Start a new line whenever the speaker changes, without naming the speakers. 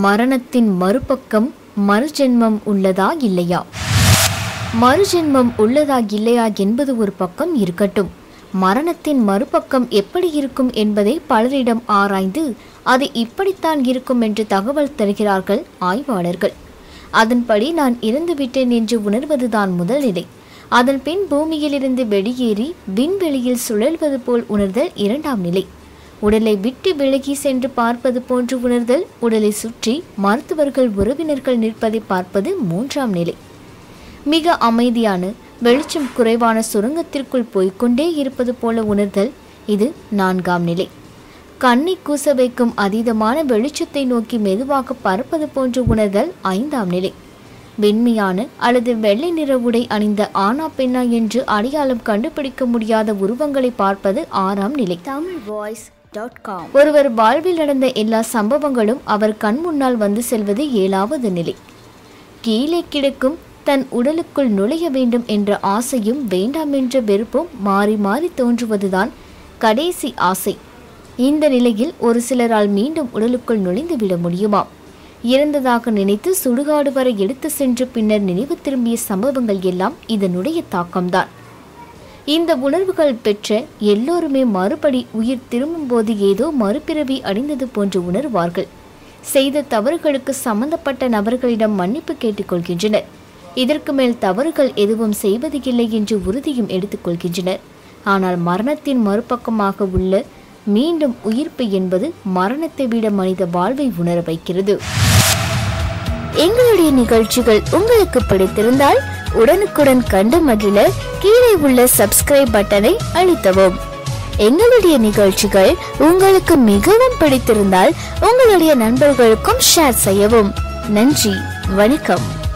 மரணத்தின் மறுபக்கம் மறுஜென்மம் உள்ளதா இல்லையா மறுஜென்மம் உள்ளதா இல்லையா என்பது ஒரு பக்கம் இருக்கட்டும் மரணத்தின் மறுபக்கம் எப்படி இருக்கும் என்பதை பலரிடம் ஆராய்ந்து அது இப்படித்தான் இருக்கும் என்று தகவல் தருகிறார்கள் ஆய்வாளர்கள் அதன்படி நான் இறந்துவிட்டேன் என்று உணர்வதுதான் முதல் நிலை அதன் பின் பூமியிலிருந்து வெளியேறி விண்வெளியில் சுழல்வது போல் உணர்தல் இரண்டாம் நிலை உடலை விட்டு விலகி சென்று பார்ப்பது போன்று உணர்தல் உடலை சுற்றி மருத்துவர்கள் உறவினர்கள் நிற்பதை பார்ப்பது மூன்றாம் நிலை மிக அமைதியான வெளிச்சம் குறைவான சுரங்கத்திற்குள் போய்க்கொண்டே இருப்பது போல உணர்தல் இது நான்காம் நிலை கண்ணை கூச வைக்கும் அதீதமான வெளிச்சத்தை நோக்கி மெதுவாக பறப்பது போன்று உணர்தல் ஐந்தாம் நிலை வெண்மையான அல்லது வெள்ளை நிற உடை அணிந்த ஆனா பெண்ணா என்று அடையாளம் கண்டுபிடிக்க முடியாத உருவங்களை பார்ப்பது ஆறாம் நிலை தமிழ் வாய்ஸ் டாட் காம் ஒருவர் வாழ்வில் நடந்த எல்லா சம்பவங்களும் அவர் கண் முன்னால் வந்து செல்வது ஏழாவது நிலை கீழே கிடக்கும் தன் உடலுக்குள் நுழைய வேண்டும் என்ற ஆசையும் வேண்டாம் என்ற வெறுப்பும் மாறி மாறி தோன்றுவதுதான் கடைசி ஆசை இந்த நிலையில் ஒரு சிலரால் மீண்டும் உடலுக்குள் நுழைந்து விட முடியுமாம் இறந்ததாக நினைத்து சுடுகாடு வரை எடுத்து சென்று பின்னர் நினைவு திரும்பிய சம்பவங்கள் எல்லாம் இதனுடைய தாக்கம்தான் இந்த உணர்வுகள் பெற்ற எல்லோருமே மறுபடி உயிர் திரும்பும்போது ஏதோ மறுபிறவி அடைந்தது போன்று உணர்வார்கள் செய்த தவறுகளுக்கு சம்பந்தப்பட்ட நபர்களிடம் மன்னிப்பு கேட்டுக்கொள்கின்றனர் இதற்கு மேல் தவறுகள் எதுவும் செய்வது இல்லை என்று உறுதியும் எடுத்துக்கொள்கின்றனர் ஆனால் மரணத்தின் மறுபக்கமாக உள்ள மீண்டும் உயிர்ப்பு என்பது மரணத்தை விட மனித வாழ்வை உணர வைக்கிறது எங்களுடைய நிகழ்ச்சிகள் உங்களுக்கு பிடித்திருந்தால் உடனுக்குடன் கண்டு மகிழ கீழே உள்ள சப்ஸ்கிரைப் பட்டனை அழுத்தவும் எங்களுடைய நிகழ்ச்சிகள் உங்களுக்கு மிகவும் பிடித்திருந்தால் உங்களுடைய நண்பர்களுக்கும் ஷேர் செய்யவும் நன்றி வணக்கம்